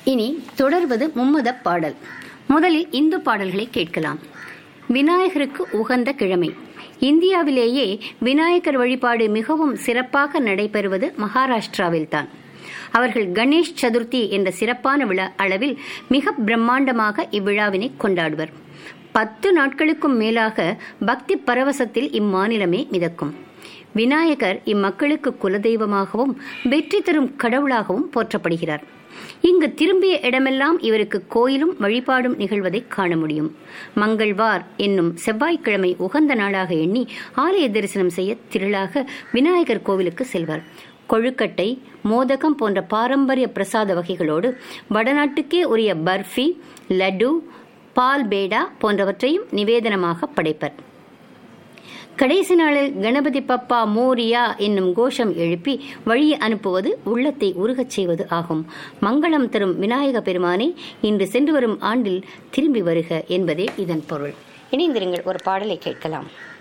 இனி தொடர்வது மும்மத பாடல் முதலில் இந்து பாடல்களை கேட்கலாம் விநாயகருக்கு உகந்த கிழமை இந்தியாவிலேயே விநாயகர் வழிபாடு மிகவும் சிறப்பாக நடைபெறுவது மகாராஷ்டிராவில்தான் அவர்கள் கணேஷ் சதுர்த்தி என்ற சிறப்பான விழா அளவில் மிக பிரம்மாண்டமாக இவ்விழாவினை கொண்டாடுவர் பத்து நாட்களுக்கும் மேலாக பக்தி பரவசத்தில் இம்மாநிலமே மிதக்கும் விநாயகர் இம்மக்களுக்கு குலதெய்வமாகவும் வெற்றி தரும் கடவுளாகவும் போற்றப்படுகிறார் இங்கு திரும்பிய இடமெல்லாம் இவருக்கு கோயிலும் வழிபாடும் நிகழ்வதை காண முடியும் மங்கள்வார் என்னும் செவ்வாய்க்கிழமை உகந்த நாளாக எண்ணி ஆலய தரிசனம் செய்ய திரளாக விநாயகர் கோவிலுக்கு செல்வார் கொழுக்கட்டை மோதகம் போன்ற பாரம்பரிய பிரசாத வகைகளோடு வடநாட்டுக்கே உரிய பர்ஃபி லட்டு பால் பேடா போன்றவற்றையும் நிவேதனமாக படைப்பர் கடைசி நாளில் கணபதி பப்பா மோரியா என்னும் கோஷம் எழுப்பி வழியை அனுப்புவது உள்ளத்தை உருகச் செய்வது ஆகும் மங்களம் தரும் விநாயக பெருமானே இன்று சென்று வரும் ஆண்டில் திரும்பி வருக என்பதே இதன் பொருள் இணைந்திருங்கள் ஒரு பாடலை கேட்கலாம்